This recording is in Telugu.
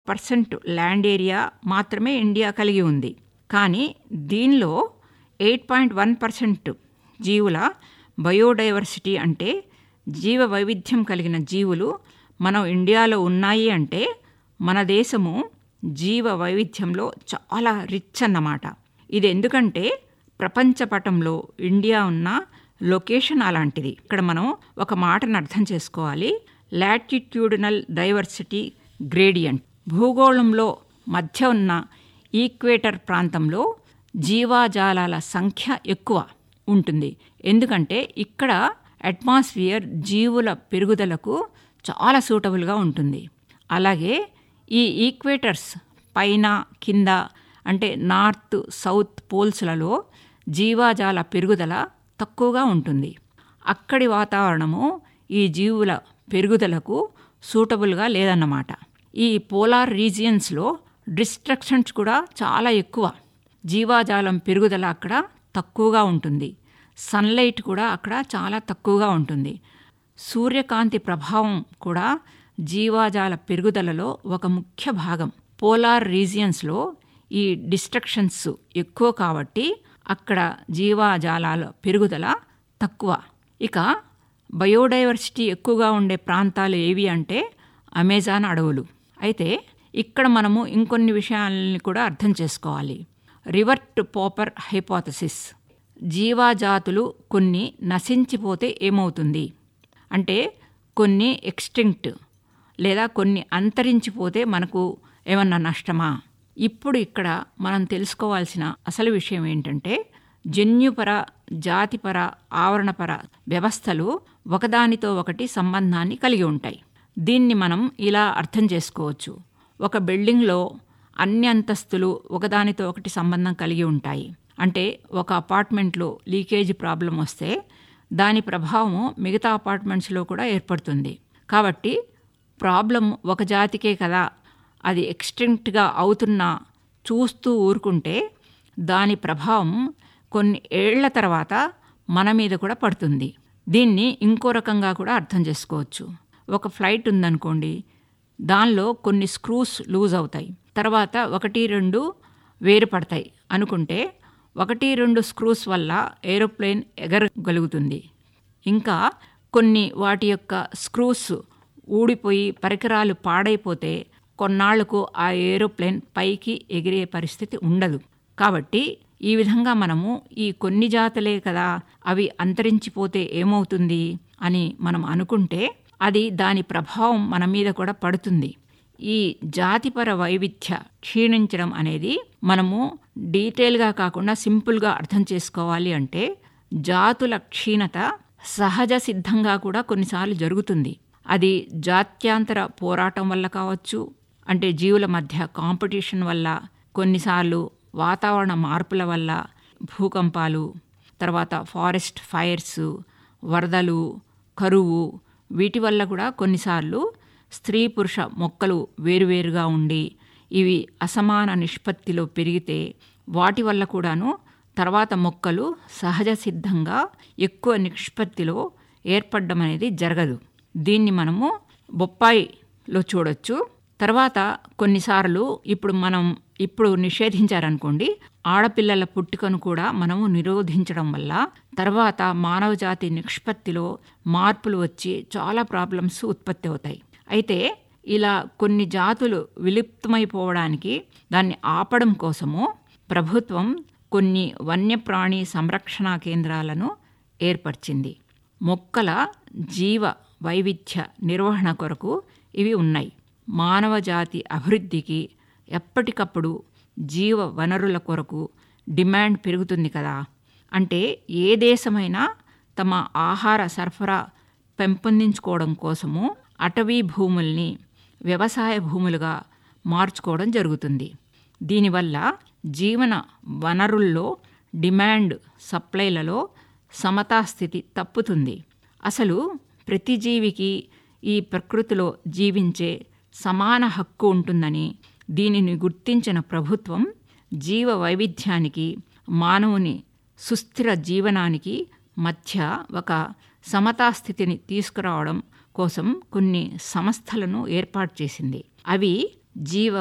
పర్సెంట్ ల్యాండ్ ఏరియా మాత్రమే ఇండియా కలిగి ఉంది కానీ దీనిలో ఎయిట్ పాయింట్ వన్ పర్సెంట్ జీవుల బయోడైవర్సిటీ అంటే జీవ వైవిధ్యం కలిగిన జీవులు మనం ఇండియాలో ఉన్నాయి అంటే మన దేశము జీవ వైవిధ్యంలో చాలా రిచ్ అన్నమాట ఇది ఎందుకంటే ప్రపంచ పటంలో ఇండియా ఉన్న లొకేషన్ అలాంటిది ఇక్కడ మనం ఒక మాటను అర్థం చేసుకోవాలి లాటిట్యూడినల్ డైవర్సిటీ గ్రేడియంట్ భూగోళంలో మధ్య ఉన్న ఈక్వేటర్ ప్రాంతంలో జీవాజాలాల సంఖ్య ఎక్కువ ఉంటుంది ఎందుకంటే ఇక్కడ అట్మాస్ఫియర్ జీవుల పెరుగుదలకు చాలా సూటబుల్గా ఉంటుంది అలాగే ఈ ఈక్వేటర్స్ పైన కింద అంటే నార్త్ సౌత్ పోల్స్లలో జీవాజాల పెరుగుదల తక్కువగా ఉంటుంది అక్కడి వాతావరణము ఈ జీవుల పెరుగుదలకు సూటబుల్గా లేదన్నమాట ఈ పోలార్ రీజియన్స్లో డిస్ట్రక్షన్స్ కూడా చాలా ఎక్కువ జీవాజాలం పెరుగుదల అక్కడ తక్కువగా ఉంటుంది సన్లైట్ కూడా అక్కడ చాలా తక్కువగా ఉంటుంది సూర్యకాంతి ప్రభావం కూడా జీవాజాల పెరుగుదలలో ఒక ముఖ్య భాగం పోలార్ రీజియన్స్లో ఈ డిస్ట్రక్షన్స్ ఎక్కువ కాబట్టి అక్కడ జీవాజాలాల పెరుగుదల తక్కువ ఇక బయోడైవర్సిటీ ఎక్కువగా ఉండే ప్రాంతాలు ఏవి అంటే అమెజాన్ అడవులు అయితే ఇక్కడ మనము ఇంకొన్ని విషయాలని కూడా అర్థం చేసుకోవాలి రివర్ట్ పోపర్ హైపోథసిస్ జీవాజాతులు కొన్ని నశించిపోతే ఏమవుతుంది అంటే కొన్ని ఎక్స్టింక్ట్ లేదా కొన్ని అంతరించిపోతే మనకు ఏమన్నా నష్టమా ఇప్పుడు ఇక్కడ మనం తెలుసుకోవాల్సిన అసలు విషయం ఏంటంటే జన్యుపర జాతిపర ఆవరణపర వ్యవస్థలు ఒకదానితో ఒకటి సంబంధాన్ని కలిగి ఉంటాయి దీన్ని మనం ఇలా అర్థం చేసుకోవచ్చు ఒక బిల్డింగ్లో అన్ని అంతస్తులు ఒకదానితో ఒకటి సంబంధం కలిగి ఉంటాయి అంటే ఒక అపార్ట్మెంట్లో లీకేజ్ ప్రాబ్లం వస్తే దాని ప్రభావం మిగతా అపార్ట్మెంట్స్లో కూడా ఏర్పడుతుంది కాబట్టి ప్రాబ్లం ఒక జాతికే కదా అది ఎక్స్టెంట్గా అవుతున్నా చూస్తూ ఊరుకుంటే దాని ప్రభావం కొన్ని ఏళ్ల తర్వాత మన మీద కూడా పడుతుంది దీన్ని ఇంకో రకంగా కూడా అర్థం చేసుకోవచ్చు ఒక ఫ్లైట్ ఉందనుకోండి దానిలో కొన్ని స్క్రూస్ లూజ్ అవుతాయి తర్వాత ఒకటి రెండు వేరుపడతాయి అనుకుంటే ఒకటి రెండు స్క్రూస్ వల్ల ఏరోప్లేన్ ఎగరగలుగుతుంది ఇంకా కొన్ని వాటి యొక్క స్క్రూస్ ఊడిపోయి పరికరాలు పాడైపోతే కొన్నాళ్లకు ఆ ఏరోప్లేన్ పైకి ఎగిరే పరిస్థితి ఉండదు కాబట్టి ఈ విధంగా మనము ఈ కొన్ని జాతులే కదా అవి అంతరించిపోతే ఏమవుతుంది అని మనం అనుకుంటే అది దాని ప్రభావం మన మీద కూడా పడుతుంది ఈ జాతిపర వైవిధ్య క్షీణించడం అనేది మనము డీటెయిల్గా కాకుండా సింపుల్గా అర్థం చేసుకోవాలి అంటే జాతుల క్షీణత సహజ సిద్ధంగా కూడా కొన్నిసార్లు జరుగుతుంది అది జాత్యాంతర పోరాటం వల్ల కావచ్చు అంటే జీవుల మధ్య కాంపిటీషన్ వల్ల కొన్నిసార్లు వాతావరణ మార్పుల వల్ల భూకంపాలు తర్వాత ఫారెస్ట్ ఫైర్స్ వరదలు కరువు వీటి వల్ల కూడా కొన్నిసార్లు స్త్రీ పురుష మొక్కలు వేరువేరుగా ఉండి ఇవి అసమాన నిష్పత్తిలో పెరిగితే వాటి వల్ల కూడాను తర్వాత మొక్కలు సహజ సిద్ధంగా ఎక్కువ నిష్పత్తిలో ఏర్పడడం అనేది జరగదు దీన్ని మనము బొప్పాయిలో చూడొచ్చు తర్వాత కొన్నిసార్లు ఇప్పుడు మనం ఇప్పుడు నిషేధించారనుకోండి ఆడపిల్లల పుట్టుకను కూడా మనము నిరోధించడం వల్ల తర్వాత మానవజాతి నిష్పత్తిలో మార్పులు వచ్చి చాలా ప్రాబ్లమ్స్ ఉత్పత్తి అవుతాయి అయితే ఇలా కొన్ని జాతులు విలుప్తమైపోవడానికి దాన్ని ఆపడం కోసము ప్రభుత్వం కొన్ని వన్యప్రాణి సంరక్షణ కేంద్రాలను ఏర్పరిచింది మొక్కల జీవ వైవిధ్య నిర్వహణ కొరకు ఇవి ఉన్నాయి మానవ జాతి అభివృద్ధికి ఎప్పటికప్పుడు జీవ వనరుల కొరకు డిమాండ్ పెరుగుతుంది కదా అంటే ఏ దేశమైనా తమ ఆహార సరఫరా పెంపొందించుకోవడం కోసము అటవీ భూముల్ని వ్యవసాయ భూములుగా మార్చుకోవడం జరుగుతుంది దీనివల్ల జీవన వనరుల్లో డిమాండ్ సప్లైలలో సమతాస్థితి తప్పుతుంది అసలు ప్రతి జీవికి ఈ ప్రకృతిలో జీవించే సమాన హక్కు ఉంటుందని దీనిని గుర్తించిన ప్రభుత్వం జీవ వైవిధ్యానికి మానవుని సుస్థిర జీవనానికి మధ్య ఒక సమతాస్థితిని తీసుకురావడం కోసం కొన్ని సంస్థలను ఏర్పాటు చేసింది అవి జీవ